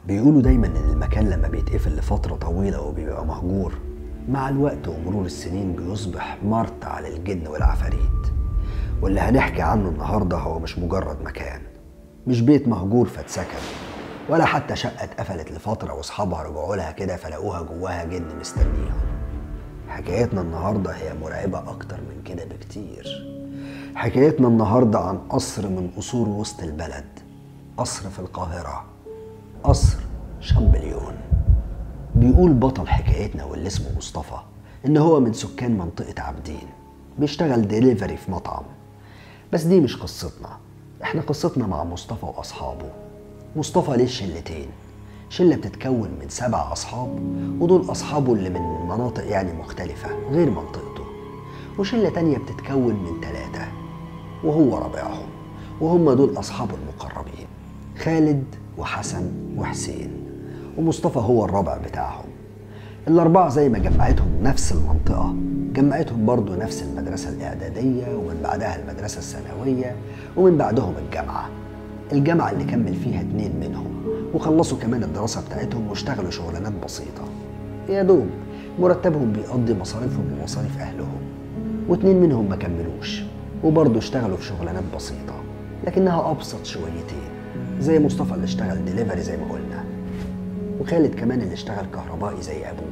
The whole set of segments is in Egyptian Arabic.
بيقولوا دايما ان المكان لما بيتقفل لفترة طويلة وبيبقى مهجور مع الوقت ومرور السنين بيصبح مرتع للجن والعفاريت واللي هنحكي عنه النهاردة هو مش مجرد مكان مش بيت مهجور فاتسكن ولا حتى شقة اتقفلت لفترة واصحابها رجعوا لها كده فلقوها جواها جن مستنيهم حكايتنا النهاردة هي مرعبة أكتر من كده بكتير حكايتنا النهاردة عن قصر من قصور وسط البلد قصر في القاهرة قصر شامبليون بيقول بطل حكايتنا واللي اسمه مصطفى إن هو من سكان منطقة عابدين بيشتغل ديليفري في مطعم بس دي مش قصتنا احنا قصتنا مع مصطفى وأصحابه مصطفى ليه شلتين شلة بتتكون من سبع أصحاب ودول أصحابه اللي من مناطق يعني مختلفة غير منطقته وشلة تانية بتتكون من ثلاثة وهو رابعهم وهم دول أصحابه المقربين خالد وحسن وحسين ومصطفى هو الرابع بتاعهم الأربعة زي ما جمعتهم نفس المنطقة جمعتهم برضو نفس المدرسة الإعدادية ومن بعدها المدرسة الثانوية ومن بعدهم الجامعة الجامعة اللي كمل فيها اتنين منهم وخلصوا كمان الدراسة بتاعتهم واشتغلوا شغلانات بسيطة يا دوب مرتبهم بيقضي مصاريفهم ومصاريف أهلهم واتنين منهم ما كملوش وبرضه اشتغلوا في شغلانات بسيطة لكنها أبسط شويتين زي مصطفى اللي اشتغل ديليفري زي ما قلنا وخالد كمان اللي اشتغل كهربائي زي أبوه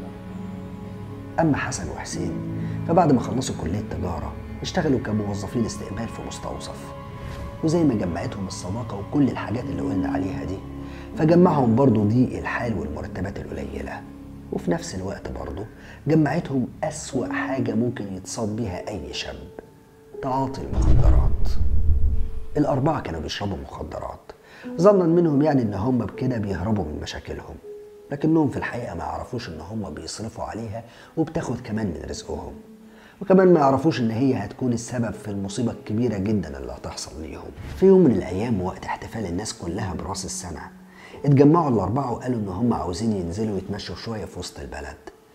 أما حسن وحسين فبعد ما خلصوا كلية تجارة اشتغلوا كموظفين استقبال في مستوصف وزي ما جمعتهم الصداقة وكل الحاجات اللي قلنا عليها دي فجمعهم برضو ضيق الحال والمرتبات القليلة وفي نفس الوقت برضو جمعتهم أسوأ حاجة ممكن يتصاب بيها أي شاب تعاطي المخدرات الأربعة كانوا بيشربوا مخدرات ظنا منهم يعني إن هم بكده بيهربوا من مشاكلهم لكنهم في الحقيقة ما يعرفوش إن هم بيصرفوا عليها وبتاخد كمان من رزقهم وكمان ما يعرفوش إن هي هتكون السبب في المصيبة الكبيرة جدا اللي هتحصل ليهم في يوم من الأيام وقت احتفال الناس كلها براس السنة اتجمعوا الأربعة وقالوا إن هم عاوزين ينزلوا يتمشوا شوية في وسط البلد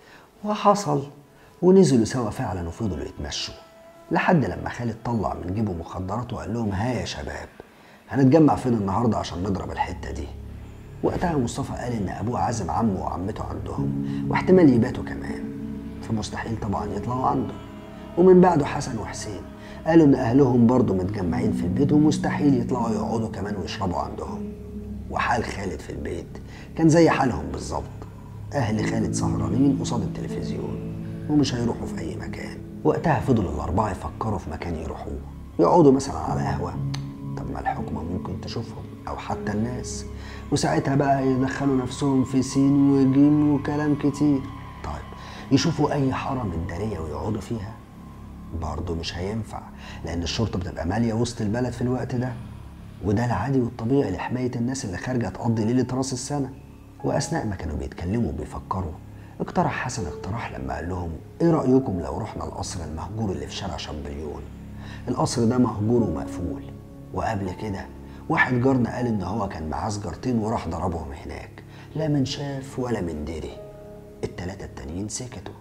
وحصل ونزلوا سوا فعلا وفضلوا يتمشوا لحد لما خالد طلع من جيبه مخدرات وقال لهم ها يا شباب هنتجمع فين النهارده عشان نضرب الحته دي وقتها مصطفى قال ان ابوه عازم عمه وعمته عندهم واحتمال يباتوا كمان فمستحيل طبعا يطلعوا عنده ومن بعده حسن وحسين قالوا ان اهلهم برضه متجمعين في البيت ومستحيل يطلعوا يقعدوا كمان ويشربوا عندهم وحال خالد في البيت كان زي حالهم بالظبط اهل خالد سهرانين قصاد التلفزيون ومش هيروحوا في اي مكان وقتها فضلوا الاربعه يفكروا في مكان يروحوه يقعدوا مثلا على قهوه طب ما الحكومه ممكن تشوفهم او حتى الناس وساعتها بقى يدخلوا نفسهم في سين وجيم وكلام كتير طيب يشوفوا اي حاره مداريه ويقعدوا فيها برضه مش هينفع لان الشرطه بتبقى ماليه وسط البلد في الوقت ده وده العادي والطبيعي لحمايه الناس اللي خارجه تقضي ليله راس السنه واثناء ما كانوا بيتكلموا وبيفكروا اقترح حسن اقتراح لما قال لهم ايه رايكم لو رحنا القصر المهجور اللي في شارع شامبليون القصر ده مهجور ومقفول وقبل كده واحد جارنا قال ان هو كان معاه سجارتين وراح ضربهم هناك لا من شاف ولا من دري التلاتة التانيين سكتوا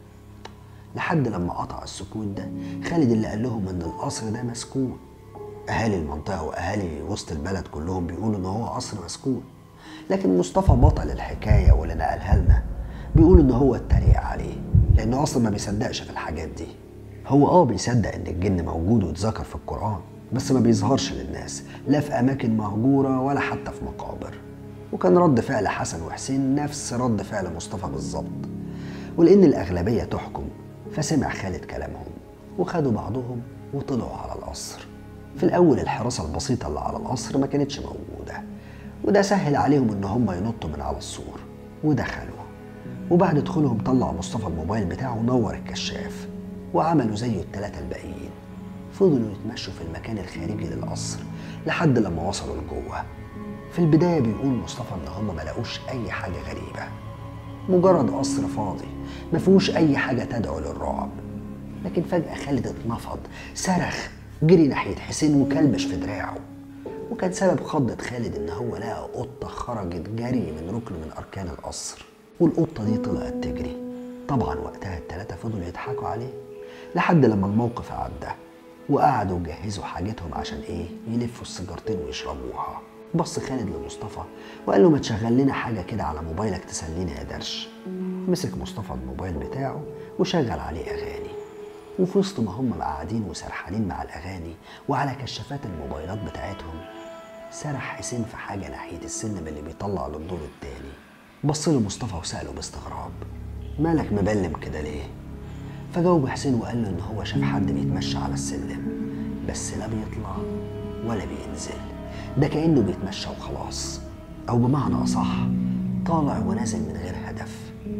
لحد لما قطع السكوت ده خالد اللي قال لهم ان القصر ده مسكون اهالي المنطقة واهالي وسط البلد كلهم بيقولوا ان هو قصر مسكون لكن مصطفى بطل الحكاية واللي نقلها لنا بيقول ان هو اتريق عليه لانه اصلا ما بيصدقش في الحاجات دي هو اه بيصدق ان الجن موجود واتذكر في القرآن بس ما بيظهرش للناس لا في أماكن مهجورة ولا حتى في مقابر وكان رد فعل حسن وحسين نفس رد فعل مصطفى بالظبط ولأن الأغلبية تحكم فسمع خالد كلامهم وخدوا بعضهم وطلعوا على القصر في الأول الحراسة البسيطة اللي على القصر ما كانتش موجودة وده سهل عليهم إن هم ينطوا من على السور ودخلوا وبعد دخولهم طلع مصطفى الموبايل بتاعه ونور الكشاف وعملوا زيه التلاتة الباقيين فضلوا يتمشوا في المكان الخارجي للقصر لحد لما وصلوا لجوه في البداية بيقول مصطفى إن هم ما لقوش أي حاجة غريبة مجرد قصر فاضي ما فيهوش أي حاجة تدعو للرعب لكن فجأة خالد اتنفض صرخ جري ناحية حسين وكلبش في دراعه وكان سبب خضة خالد إن هو لقى قطة خرجت جري من ركن من أركان القصر والقطة دي طلعت تجري طبعا وقتها التلاتة فضلوا يضحكوا عليه لحد لما الموقف عدى وقعدوا يجهزوا حاجتهم عشان ايه يلفوا السيجارتين ويشربوها بص خالد لمصطفى وقال له ما تشغل لنا حاجة كده على موبايلك تسلينا يا درش مسك مصطفى الموبايل بتاعه وشغل عليه أغاني وفي وسط ما هم قاعدين وسرحانين مع الأغاني وعلى كشافات الموبايلات بتاعتهم سرح حسين في حاجة ناحية السلم اللي بيطلع للدور التاني بص له مصطفى وسأله باستغراب مالك مبلم كده ليه؟ فجاوب حسين وقال له إن هو شاف حد بيتمشى على السلم بس لا بيطلع ولا بينزل ده كأنه بيتمشى وخلاص أو بمعنى أصح طالع ونازل من غير هدف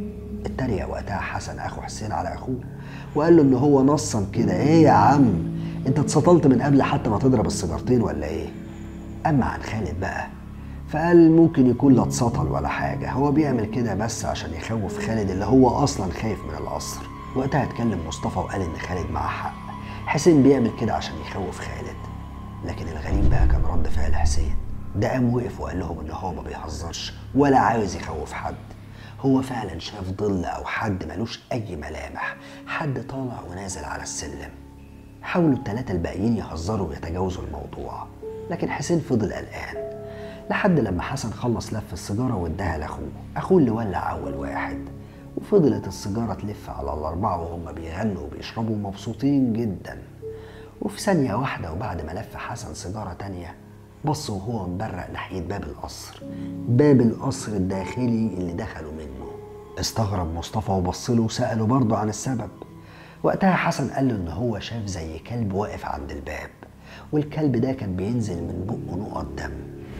اتريق وقتها حسن أخو حسين على أخوه وقال له إن هو نصا كده إيه يا عم أنت اتسطلت من قبل حتى ما تضرب السيجارتين ولا إيه؟ أما عن خالد بقى فقال ممكن يكون لا اتسطل ولا حاجة هو بيعمل كده بس عشان يخوف خالد اللي هو أصلا خايف من القصر وقتها اتكلم مصطفى وقال إن خالد معاه حق حسين بيعمل كده عشان يخوف خالد لكن الغريب بقى كان رد فعل حسين ده قام وقف وقال لهم ان هو ما بيهزرش ولا عاوز يخوف حد هو فعلا شاف ظل او حد ملوش اي ملامح حد طالع ونازل على السلم حاولوا التلاتة الباقيين يهزروا ويتجاوزوا الموضوع لكن حسين فضل قلقان لحد لما حسن خلص لف السيجارة واداها لأخوه أخوه اللي ولع أول واحد وفضلت السيجارة تلف على الأربعة وهم بيغنوا وبيشربوا مبسوطين جدا وفي ثانية واحدة وبعد ما لف حسن سيجارة تانية بص وهو مبرق ناحية باب القصر باب القصر الداخلي اللي دخلوا منه استغرب مصطفى وبص له وسأله برضه عن السبب وقتها حسن قال له إن هو شاف زي كلب واقف عند الباب والكلب ده كان بينزل من بقه نقط دم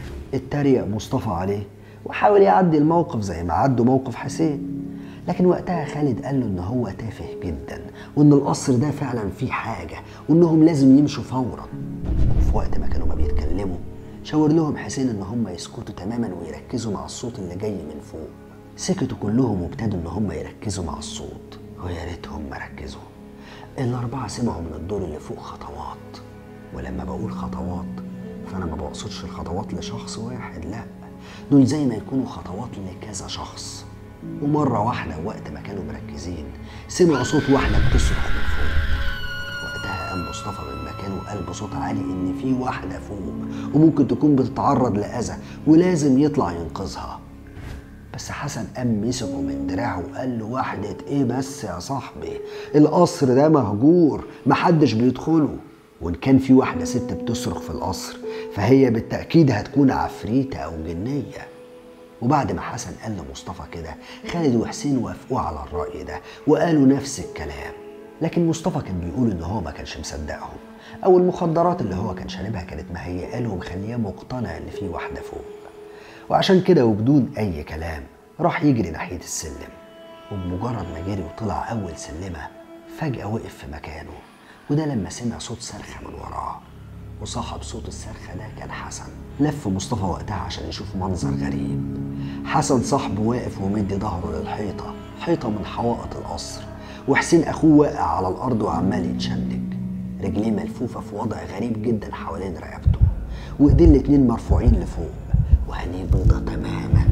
اتريق مصطفى عليه وحاول يعدي الموقف زي ما عدوا موقف حسين لكن وقتها خالد قال له ان هو تافه جدا وان القصر ده فعلا فيه حاجه وانهم لازم يمشوا فورا وفي وقت ما كانوا ما بيتكلموا شاور لهم حسين ان هم يسكتوا تماما ويركزوا مع الصوت اللي جاي من فوق سكتوا كلهم وابتدوا ان هم يركزوا مع الصوت ويا ريتهم ما ركزوا الاربعه سمعوا من الدور اللي فوق خطوات ولما بقول خطوات فانا ما بقصدش الخطوات لشخص واحد لا دول زي ما يكونوا خطوات لكذا شخص ومرة واحدة وقت ما كانوا مركزين سمعوا صوت واحدة بتصرخ من فوق وقتها قام مصطفى من مكانه وقال بصوت عالي إن في واحدة فوق وممكن تكون بتتعرض لأذى ولازم يطلع ينقذها بس حسن قام مسكه من دراعه وقال له واحدة إيه بس يا صاحبي القصر ده مهجور محدش بيدخله وإن كان في واحدة ست بتصرخ في القصر فهي بالتأكيد هتكون عفريتة أو جنية وبعد ما حسن قال لمصطفى كده خالد وحسين وافقوا على الرأي ده وقالوا نفس الكلام لكن مصطفى كان بيقول ان هو ما كانش مصدقهم او المخدرات اللي هو كان شاربها كانت مهيئه له ومخليه مقتنع ان في واحده فوق وعشان كده وبدون اي كلام راح يجري ناحيه السلم وبمجرد ما جري وطلع اول سلمه فجاه وقف في مكانه وده لما سمع صوت صرخه من وراه وصاحب صوت الصرخة ده كان حسن لف مصطفى وقتها عشان يشوف منظر غريب حسن صاحبه واقف ومدي ظهره للحيطة حيطة من حوائط القصر وحسين أخوه واقع على الأرض وعمال يتشنج رجليه ملفوفة في وضع غريب جدا حوالين رقبته وإيديه الاتنين مرفوعين لفوق وعينيه بيضة تماما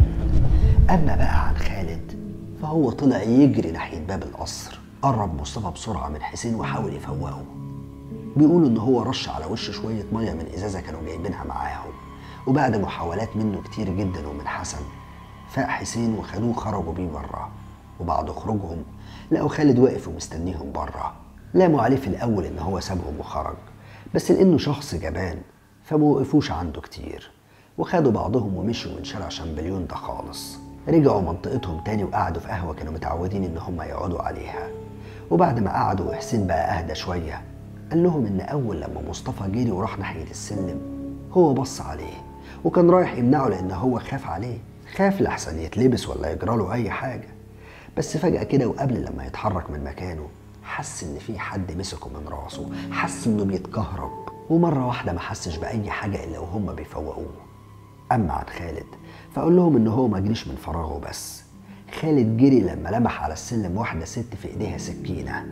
أما بقى عن خالد فهو طلع يجري ناحية باب القصر قرب مصطفى بسرعة من حسين وحاول يفوقه بيقولوا ان هو رش على وشه شويه ميه من ازازه كانوا جايبينها معاهم وبعد محاولات منه كتير جدا ومن حسن فاق حسين وخدوه خرجوا بيه بره وبعد خروجهم لقوا خالد واقف ومستنيهم بره لاموا عليه في الاول ان هو سابهم وخرج بس لانه شخص جبان فما وقفوش عنده كتير وخدوا بعضهم ومشوا من شارع شامبليون ده خالص رجعوا منطقتهم تاني وقعدوا في قهوه كانوا متعودين ان هم يقعدوا عليها وبعد ما قعدوا وحسين بقى اهدى شويه قال لهم ان اول لما مصطفى جري وراح ناحيه السلم هو بص عليه وكان رايح يمنعه لان هو خاف عليه خاف لحسن يتلبس ولا يجرى له اي حاجه بس فجاه كده وقبل لما يتحرك من مكانه حس ان في حد مسكه من راسه حس انه بيتكهرب ومره واحده ما حسش باي حاجه الا وهم بيفوقوه اما عن خالد فاقول لهم ان هو ما جريش من فراغه بس خالد جري لما لمح على السلم واحده ست في ايديها سكينه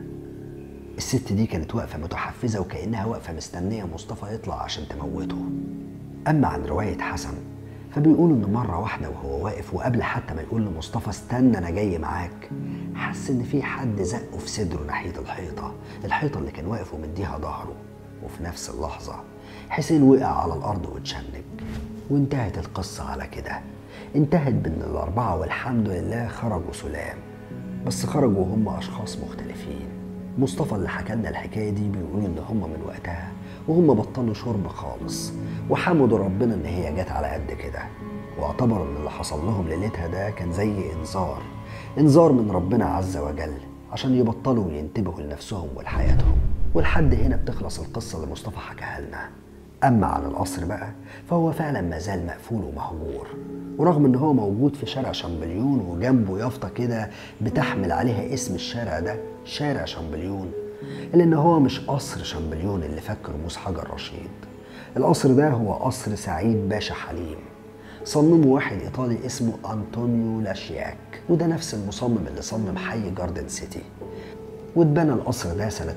الست دي كانت واقفة متحفزة وكأنها واقفة مستنية مصطفى يطلع عشان تموته أما عن رواية حسن فبيقولوا إن مرة واحدة وهو واقف وقبل حتى ما يقول لمصطفى استنى أنا جاي معاك حس إن في حد زقه في صدره ناحية الحيطة الحيطة اللي كان واقف ومديها ظهره وفي نفس اللحظة حسين وقع على الأرض واتشنج وانتهت القصة على كده انتهت بان الأربعة والحمد لله خرجوا سلام بس خرجوا وهم أشخاص مختلفين مصطفى اللي حكى لنا الحكاية دي بيقول إن هم من وقتها وهم بطلوا شرب خالص وحمدوا ربنا إن هي جت على قد كده واعتبروا إن اللي حصل لهم ليلتها ده كان زي إنذار إنذار من ربنا عز وجل عشان يبطلوا وينتبهوا لنفسهم ولحياتهم ولحد هنا بتخلص القصة اللي مصطفى حكاها لنا أما عن القصر بقى فهو فعلا ما زال مقفول ومهجور ورغم ان هو موجود في شارع شامبليون وجنبه يافطة كده بتحمل عليها اسم الشارع ده شارع شامبليون إلا ان هو مش قصر شامبليون اللي فك رموز حجر رشيد القصر ده هو قصر سعيد باشا حليم صممه واحد ايطالي اسمه انطونيو لاشياك وده نفس المصمم اللي صمم حي جاردن سيتي واتبنى القصر ده سنة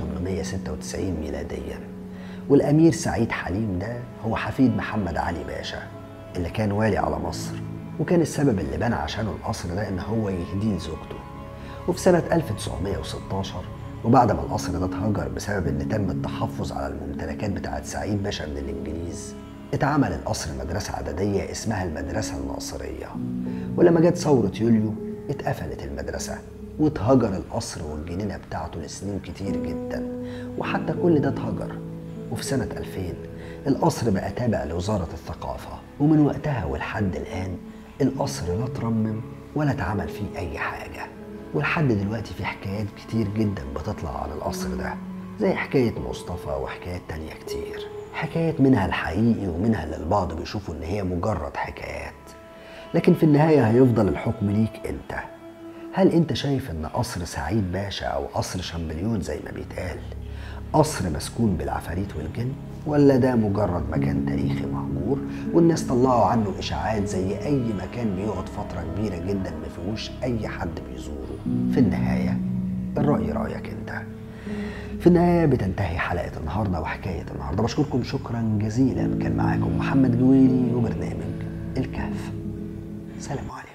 1896 ميلاديا والأمير سعيد حليم ده هو حفيد محمد علي باشا اللي كان والي على مصر وكان السبب اللي بنى عشانه القصر ده إن هو يهديه لزوجته وفي سنة 1916 وبعد ما القصر ده اتهجر بسبب إن تم التحفظ على الممتلكات بتاعت سعيد باشا من الإنجليز اتعمل القصر مدرسة عددية اسمها المدرسة الناصرية ولما جت ثورة يوليو اتقفلت المدرسة واتهجر القصر والجنينة بتاعته لسنين كتير جدا وحتى كل ده اتهجر وفي سنة 2000 القصر بقى تابع لوزارة الثقافة ومن وقتها ولحد الآن القصر لا ترمم ولا اتعمل فيه أي حاجة ولحد دلوقتي في حكايات كتير جدا بتطلع عن القصر ده زي حكاية مصطفى وحكايات تانية كتير حكايات منها الحقيقي ومنها اللي البعض بيشوفوا إن هي مجرد حكايات لكن في النهاية هيفضل الحكم ليك أنت هل أنت شايف إن قصر سعيد باشا أو قصر شامبليون زي ما بيتقال قصر مسكون بالعفاريت والجن ولا ده مجرد مكان تاريخي مهجور والناس طلعوا عنه اشاعات زي اي مكان بيقعد فتره كبيره جدا ما فيهوش اي حد بيزوره في النهايه الراي رايك انت في النهاية بتنتهي حلقة النهاردة وحكاية النهاردة بشكركم شكرا جزيلا كان معاكم محمد جويلي وبرنامج الكهف سلام عليكم